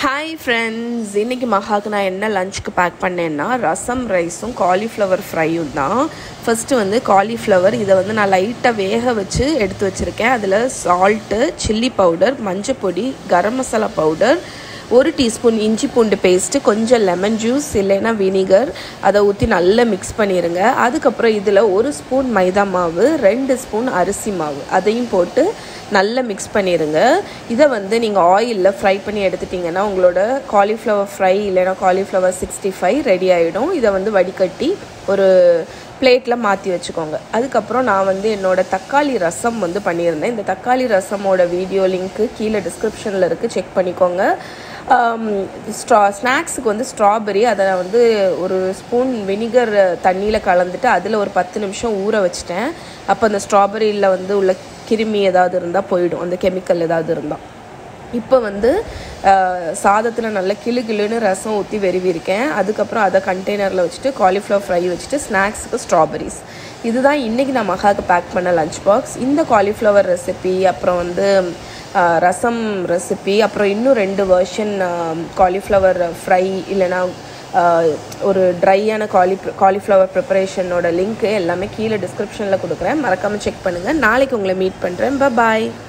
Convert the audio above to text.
hi friends இன்றைக்கி மகாக்கு நான் என்ன லஞ்சுக்கு பேக் பண்ணேன்னா ரசம் ரைஸும் காலிஃப்ளவர் ஃப்ரையும் தான் ஃபஸ்ட்டு வந்து காலிஃப்ளவர் இதை வந்து நான் லைட்டாக வேக வச்சு எடுத்து வச்சுருக்கேன் அதில் சால்ட்டு சில்லி பவுடர் மஞ்சப்பொடி கரம் மசாலா பவுடர் ஒரு டீஸ்பூன் இஞ்சி பூண்டு பேஸ்ட்டு கொஞ்சம் லெமன் ஜூஸ் இல்லைன்னா வினிகர் அதை ஊற்றி நல்லா மிக்ஸ் பண்ணிடுங்க அதுக்கப்புறம் இதில் ஒரு ஸ்பூன் மைதா மாவு ரெண்டு ஸ்பூன் அரிசி மாவு அதையும் போட்டு நல்லா மிக்ஸ் பண்ணிடுங்க இதை வந்து நீங்கள் ஆயிலில் ஃப்ரை பண்ணி எடுத்துட்டிங்கன்னா உங்களோட காலிஃப்ளவர் ஃப்ரை இல்லைன்னா காலிஃப்ளவர் சிக்ஸ்டி ஃபைவ் ரெடி ஆகிடும் இதை வந்து வடிகட்டி ஒரு பிளேட்டில் மாற்றி வச்சுக்கோங்க அதுக்கப்புறம் நான் வந்து என்னோடய தக்காளி ரசம் வந்து பண்ணியிருந்தேன் இந்த தக்காளி ரசமோட வீடியோ லிங்க்கு கீழே டிஸ்கிரிப்ஷனில் இருக்குது செக் பண்ணிக்கோங்க ஸ்ட்ரா ஸ்நாக்ஸுக்கு வந்து ஸ்ட்ராபெரி அதை நான் வந்து ஒரு ஸ்பூன் வினிகர் தண்ணியில் கலந்துட்டு அதில் ஒரு பத்து நிமிஷம் ஊற வச்சுட்டேன் அப்போ அந்த ஸ்ட்ராபெரியில் வந்து உள்ள கிருமி ஏதாவது இருந்தால் போயிடும் அந்த கெமிக்கல் ஏதாவது இருந்தால் இப்போ வந்து சாதத்தில் நல்லா கிளு கிளுன்னு ரசம் ஊற்றி வெறுவிருக்கேன் அதுக்கப்புறம் அதை கண்டெய்னரில் வச்சுட்டு காலிஃப்ளவர் ஃப்ரை வச்சுட்டு ஸ்நாக்ஸுக்கு ஸ்ட்ராபெரிஸ் இதுதான் இன்றைக்கி நான் மகாக்கு பேக் பண்ண லஞ்ச் பாக்ஸ் இந்த காலிஃப்ளவர் ரெசிபி அப்புறம் வந்து ரசம் ரெசிபி அப்புறம் இன்னும் ரெண்டு வேர்ஷன் காலிஃப்ளவர் ஃப்ரை இல்லைனா ஒரு ட்ரையான காலி காலிஃப்ளவர் ப்ரிப்பரேஷனோட லிங்க்கு எல்லாமே கீழே டிஸ்கிரிப்ஷனில் கொடுக்குறேன் மறக்காமல் செக் பண்ணுங்கள் நாளைக்கு உங்களை மீட் பண்ணுறேன் பாய்